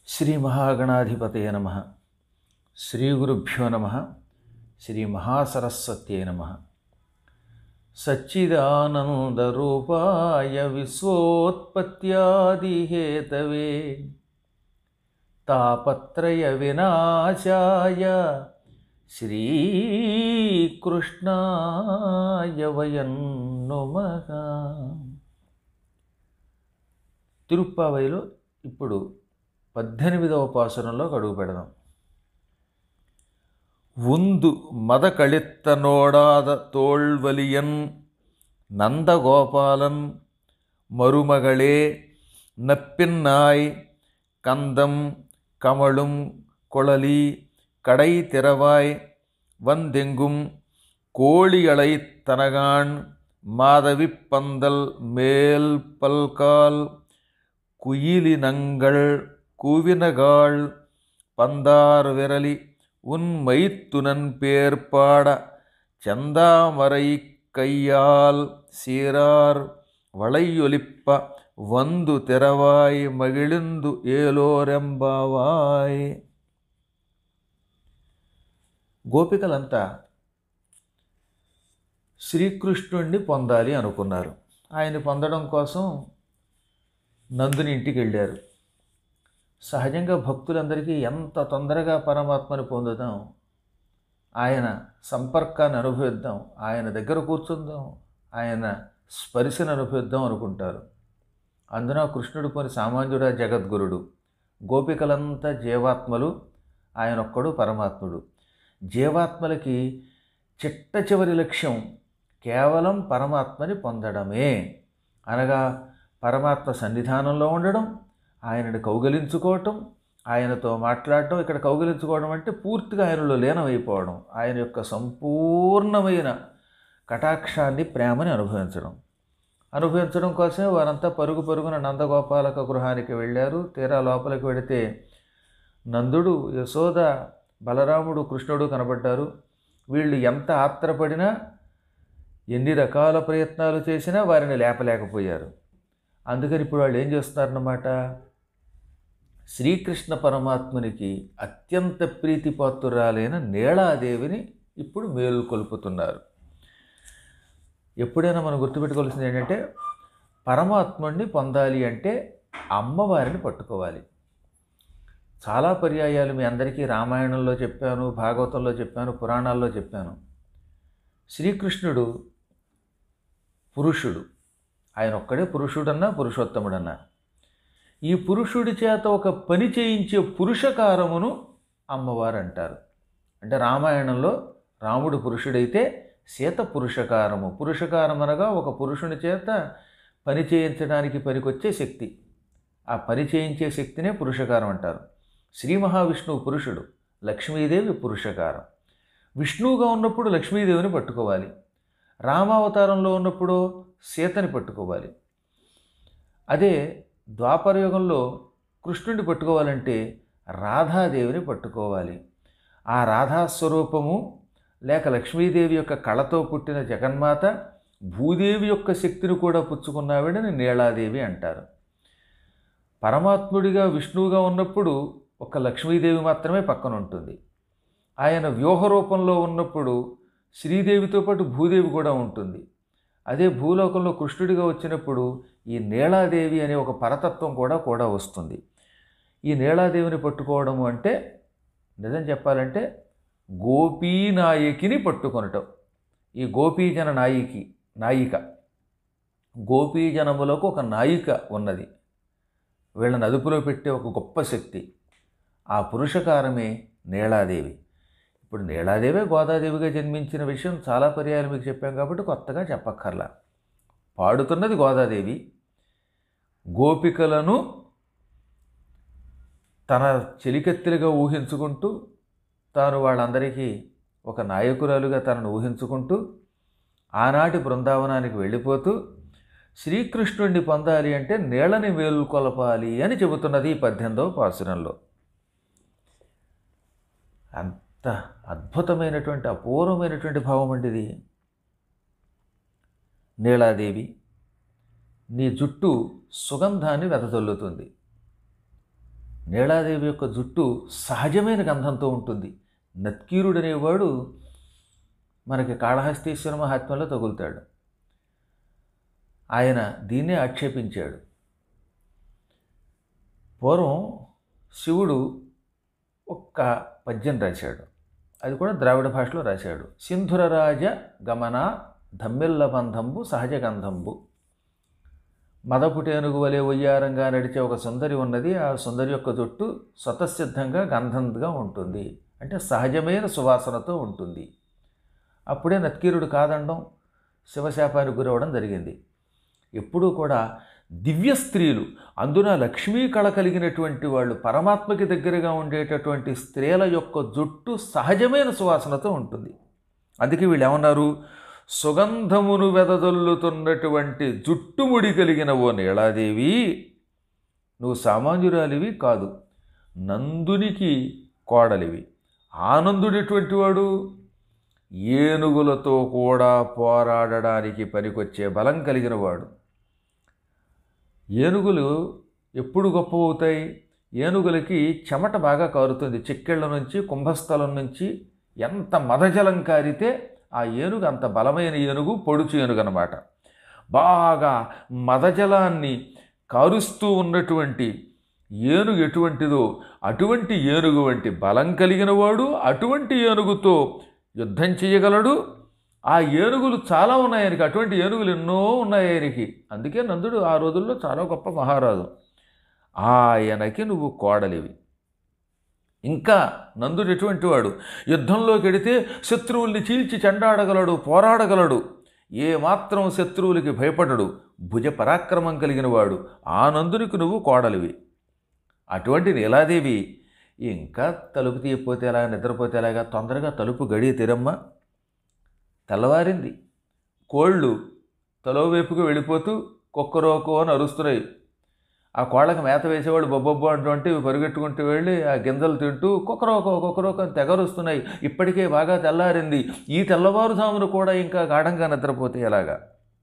శ్రీ మహాగణాధిపతయ నమ శ్రీ గురుభ్యో నమ శ్రీ మహాసరస్వత్యై నమ సచ్చిదానందరూపాయ విశ్వోత్పత్యాదిహేతవే తాపత్రయ వినాశాయ శ్రీకృష్ణాయ వయం నుమః తిరుప్పావైలో ఇప్పుడు పద్దెనిమిదవ పాసురంలో అడుగు పెడదాం உந்து மத கழித்த நோடாத தோல்வலியன் நந்தகோபாலன் மருமகளே நப்பின்னாய் கந்தம் கமழும் குழலி கடை திறவாய் வந்தெங்கும் கோழிகளை தனகான் மாதவிப் பந்தல் மேல் பல்கால் குயிலினங்கள் கூவினகாள் பந்தார் விரலி உன் மைத்துனன் பேர்பாட செந்தாமரை கையால் சீரார் வளையொலிப்ப వందు తెరవాయ్ మగిళిందు ఏలోరెంబావాయ్ గోపికలంతా శ్రీకృష్ణుణ్ణి పొందాలి అనుకున్నారు ఆయన పొందడం కోసం నందుని ఇంటికి వెళ్ళారు సహజంగా భక్తులందరికీ ఎంత తొందరగా పరమాత్మని పొందుదాం ఆయన సంపర్కాన్ని అనుభవిద్దాం ఆయన దగ్గర కూర్చుందాం ఆయన స్పర్శను అనుభవిద్దాం అనుకుంటారు అందున కృష్ణుడు కొని సామాన్యుడా జగద్గురుడు గోపికలంతా జీవాత్మలు ఆయన ఒక్కడు పరమాత్ముడు జీవాత్మలకి చిట్ట చివరి లక్ష్యం కేవలం పరమాత్మని పొందడమే అనగా పరమాత్మ సన్నిధానంలో ఉండడం ఆయనని కౌగలించుకోవటం ఆయనతో మాట్లాడటం ఇక్కడ కౌగలించుకోవడం అంటే పూర్తిగా ఆయనలో లీనమైపోవడం ఆయన యొక్క సంపూర్ణమైన కటాక్షాన్ని ప్రేమని అనుభవించడం అనుభవించడం కోసమే వారంతా పరుగు పరుగున నందగోపాలక గృహానికి వెళ్ళారు తీరా లోపలికి వెళితే నందుడు యశోద బలరాముడు కృష్ణుడు కనబడ్డారు వీళ్ళు ఎంత ఆత్రపడినా ఎన్ని రకాల ప్రయత్నాలు చేసినా వారిని లేపలేకపోయారు అందుకని ఇప్పుడు వాళ్ళు ఏం చేస్తున్నారన్నమాట శ్రీకృష్ణ పరమాత్మునికి అత్యంత ప్రీతిపాత్రురాలైన నీళాదేవిని ఇప్పుడు మేలుకొల్పుతున్నారు ఎప్పుడైనా మనం గుర్తుపెట్టుకోవాల్సింది ఏంటంటే పరమాత్ముడిని పొందాలి అంటే అమ్మవారిని పట్టుకోవాలి చాలా పర్యాయాలు మీ అందరికీ రామాయణంలో చెప్పాను భాగవతంలో చెప్పాను పురాణాల్లో చెప్పాను శ్రీకృష్ణుడు పురుషుడు ఆయన ఒక్కడే పురుషుడన్నా పురుషోత్తముడన్నా ఈ పురుషుడి చేత ఒక పని చేయించే పురుషకారమును అమ్మవారు అంటారు అంటే రామాయణంలో రాముడు పురుషుడైతే సీత పురుషకారము పురుషకారం అనగా ఒక పురుషుని చేత పని చేయించడానికి పనికొచ్చే శక్తి ఆ పని చేయించే శక్తినే పురుషకారం అంటారు శ్రీ మహావిష్ణువు పురుషుడు లక్ష్మీదేవి పురుషకారం విష్ణువుగా ఉన్నప్పుడు లక్ష్మీదేవిని పట్టుకోవాలి రామావతారంలో ఉన్నప్పుడు సీతని పట్టుకోవాలి అదే ద్వాపరయుగంలో కృష్ణుడిని పట్టుకోవాలంటే రాధాదేవిని పట్టుకోవాలి ఆ రాధాస్వరూపము లేక లక్ష్మీదేవి యొక్క కళతో పుట్టిన జగన్మాత భూదేవి యొక్క శక్తిని కూడా పుచ్చుకున్నావిడని నీళాదేవి అంటారు పరమాత్ముడిగా విష్ణువుగా ఉన్నప్పుడు ఒక లక్ష్మీదేవి మాత్రమే పక్కన ఉంటుంది ఆయన వ్యూహ రూపంలో ఉన్నప్పుడు శ్రీదేవితో పాటు భూదేవి కూడా ఉంటుంది అదే భూలోకంలో కృష్ణుడిగా వచ్చినప్పుడు ఈ నీళాదేవి అనే ఒక పరతత్వం కూడా కూడా వస్తుంది ఈ నీళాదేవిని పట్టుకోవడము అంటే నిజం చెప్పాలంటే గోపీనాయకిని పట్టుకొనటం ఈ గోపీజన నాయికి నాయిక గోపీజనములకు ఒక నాయిక ఉన్నది వీళ్ళని అదుపులో పెట్టే ఒక గొప్ప శక్తి ఆ పురుషకారమే నీళాదేవి ఇప్పుడు నీళాదేవే గోదాదేవిగా జన్మించిన విషయం చాలా పర్యాయాలు మీకు చెప్పాం కాబట్టి కొత్తగా చెప్పక్కర్లా పాడుతున్నది గోదాదేవి గోపికలను తన చెలికెత్తులుగా ఊహించుకుంటూ తాను వాళ్ళందరికీ ఒక నాయకురాలుగా తనను ఊహించుకుంటూ ఆనాటి బృందావనానికి వెళ్ళిపోతూ శ్రీకృష్ణుడిని పొందాలి అంటే నీళ్ళని మేలుకొలపాలి అని చెబుతున్నది ఈ పద్దెనిమిదవ పాసురంలో అంత అద్భుతమైనటువంటి అపూర్వమైనటువంటి భావం అండి ఇది నీలాదేవి నీ జుట్టు సుగంధాన్ని వెదజల్లుతుంది నీలాదేవి యొక్క జుట్టు సహజమైన గంధంతో ఉంటుంది నత్కీరుడు అనేవాడు మనకి కాళహస్తీశ్వర మహాత్మ్యంలో తగులుతాడు ఆయన దీన్నే ఆక్షేపించాడు పూర్వం శివుడు ఒక్క పద్యం రాశాడు అది కూడా ద్రావిడ భాషలో రాశాడు సింధురరాజ గమన ధమ్మిల్ల బంధంబు సహజ గంధంబు మదపుటేనుగు వలె ఒయ్యారంగా నడిచే ఒక సుందరి ఉన్నది ఆ సుందరి యొక్క జుట్టు స్వతసిద్ధంగా గంధంగా ఉంటుంది అంటే సహజమైన సువాసనతో ఉంటుంది అప్పుడే నత్కీరుడు కాదండం శివశాపానికి గురవడం జరిగింది ఎప్పుడూ కూడా దివ్య స్త్రీలు అందున లక్ష్మీ కళ కలిగినటువంటి వాళ్ళు పరమాత్మకి దగ్గరగా ఉండేటటువంటి స్త్రీల యొక్క జుట్టు సహజమైన సువాసనతో ఉంటుంది అందుకే వీళ్ళు ఏమన్నారు సుగంధమును వెదజల్లుతున్నటువంటి జుట్టుముడి కలిగిన ఓ నీళాదేవి నువ్వు సామాన్యురాలివి కాదు నందునికి కోడలివి ఆనందుడెటువంటి వాడు ఏనుగులతో కూడా పోరాడడానికి పనికొచ్చే బలం కలిగిన వాడు ఏనుగులు ఎప్పుడు గొప్ప అవుతాయి ఏనుగులకి చెమట బాగా కారుతుంది చిక్కెళ్ళ నుంచి కుంభస్థలం నుంచి ఎంత మదజలం కారితే ఆ ఏనుగు అంత బలమైన ఏనుగు పొడుచు ఏనుగు అనమాట బాగా మదజలాన్ని కారుస్తూ ఉన్నటువంటి ఏనుగు ఎటువంటిదో అటువంటి ఏనుగు వంటి బలం కలిగిన వాడు అటువంటి ఏనుగుతో యుద్ధం చేయగలడు ఆ ఏనుగులు చాలా ఉన్నాయి ఆయనకి అటువంటి ఏనుగులు ఎన్నో ఉన్నాయి ఆయనకి అందుకే నందుడు ఆ రోజుల్లో చాలా గొప్ప మహారాజు ఆయనకి నువ్వు కోడలివి ఇంకా నందుడు ఎటువంటి వాడు యుద్ధంలోకి వెడితే శత్రువుల్ని చీల్చి చెండాడగలడు పోరాడగలడు ఏ మాత్రం శత్రువులకి భయపడడు భుజ పరాక్రమం కలిగిన వాడు ఆ నందునికి నువ్వు కోడలివి అటువంటి నీలాదేవి ఇంకా తలుపు తీయకపోతే ఎలా నిద్రపోతే ఎలాగా తొందరగా తలుపు గడియ తీరమ్మా తెల్లవారింది కోళ్ళు తలో వైపుకు వెళ్ళిపోతూ కుక్కరోకో అని అరుస్తున్నాయి ఆ కోళ్ళకి మేత వేసేవాడు బొబ్బొబ్బు అంటుంటే ఇవి పరిగెట్టుకుంటూ వెళ్ళి ఆ గింజలు తింటూ కుక్కరోకో కుక్కరోకో అని తెగరుస్తున్నాయి ఇప్పటికే బాగా తెల్లారింది ఈ తెల్లవారుజామును కూడా ఇంకా గాఢంగా నిద్రపోతే ఎలాగా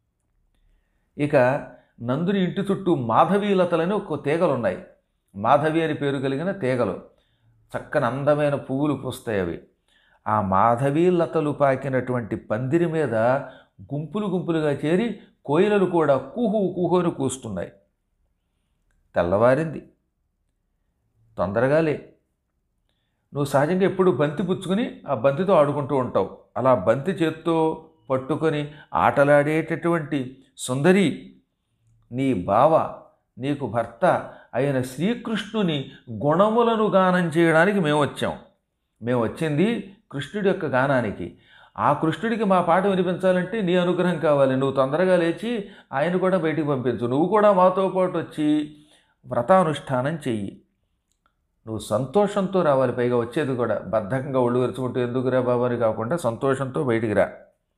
ఇక నందుని ఇంటి చుట్టూ మాధవీలతలని ఒక తీగలు ఉన్నాయి మాధవి అని పేరు కలిగిన తీగలు చక్కని అందమైన పువ్వులు పూస్తాయి అవి ఆ మాధవీలతలు పాకినటువంటి పందిరి మీద గుంపులు గుంపులుగా చేరి కోయిలలు కూడా కుహు కుహు అని కూస్తున్నాయి తెల్లవారింది తొందరగా లే నువ్వు సహజంగా ఎప్పుడు బంతి పుచ్చుకొని ఆ బంతితో ఆడుకుంటూ ఉంటావు అలా బంతి చేత్తో పట్టుకొని ఆటలాడేటటువంటి సుందరి నీ బావ నీకు భర్త అయిన శ్రీకృష్ణుని గుణములను గానం చేయడానికి మేము వచ్చాం మేము వచ్చింది కృష్ణుడి యొక్క గానానికి ఆ కృష్ణుడికి మా పాట వినిపించాలంటే నీ అనుగ్రహం కావాలి నువ్వు తొందరగా లేచి ఆయన కూడా బయటికి పంపించు నువ్వు కూడా మాతో పాటు వచ్చి వ్రతానుష్ఠానం చెయ్యి నువ్వు సంతోషంతో రావాలి పైగా వచ్చేది కూడా బద్ధకంగా ఒళ్ళు విరుచుకుంటూ ఎందుకురా బాబు అని కాకుండా సంతోషంతో బయటికి రా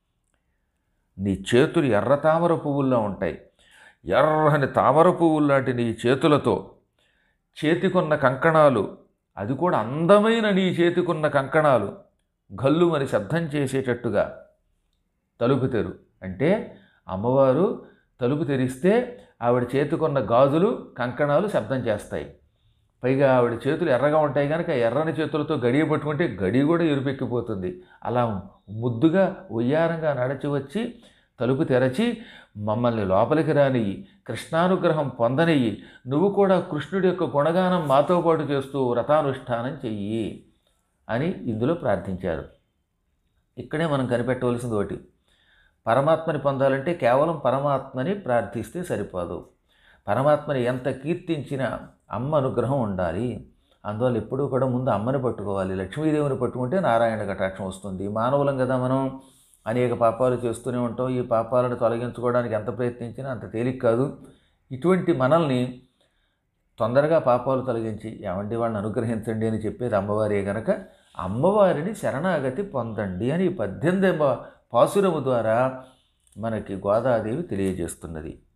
నీ చేతులు ఎర్ర తామర పువ్వుల్లో ఉంటాయి ఎర్రని తామర పువ్వుల్లాంటి నీ చేతులతో చేతికున్న కంకణాలు అది కూడా అందమైన నీ చేతికున్న కంకణాలు గల్లుమని శబ్దం చేసేటట్టుగా తలుపు తెరు అంటే అమ్మవారు తలుపు తెరిస్తే ఆవిడ చేతికున్న గాజులు కంకణాలు శబ్దం చేస్తాయి పైగా ఆవిడ చేతులు ఎర్రగా ఉంటాయి కనుక ఎర్రని చేతులతో గడియ పట్టుకుంటే గడి కూడా ఎరుపెక్కిపోతుంది అలా ముద్దుగా ఉయ్యారంగా నడచి వచ్చి తలుపు తెరచి మమ్మల్ని లోపలికి రానియ్యి కృష్ణానుగ్రహం పొందనియ్యి నువ్వు కూడా కృష్ణుడి యొక్క గుణగానం మాతో పాటు చేస్తూ వ్రతానుష్ఠానం చెయ్యి అని ఇందులో ప్రార్థించారు ఇక్కడే మనం కనిపెట్టవలసింది ఒకటి పరమాత్మని పొందాలంటే కేవలం పరమాత్మని ప్రార్థిస్తే సరిపోదు పరమాత్మని ఎంత కీర్తించినా అమ్మ అనుగ్రహం ఉండాలి అందువల్ల ఎప్పుడూ కూడా ముందు అమ్మని పట్టుకోవాలి లక్ష్మీదేవిని పట్టుకుంటే నారాయణ కటాక్షం వస్తుంది మానవులం కదా మనం అనేక పాపాలు చేస్తూనే ఉంటాం ఈ పాపాలను తొలగించుకోవడానికి ఎంత ప్రయత్నించినా అంత తేలిక కాదు ఇటువంటి మనల్ని తొందరగా పాపాలు తొలగించి ఏమండి వాళ్ళని అనుగ్రహించండి అని చెప్పేది అమ్మవారే గనక అమ్మవారిని శరణాగతి పొందండి అని ఈ పద్దెనిమిది పాసురము ద్వారా మనకి గోదాదేవి తెలియజేస్తున్నది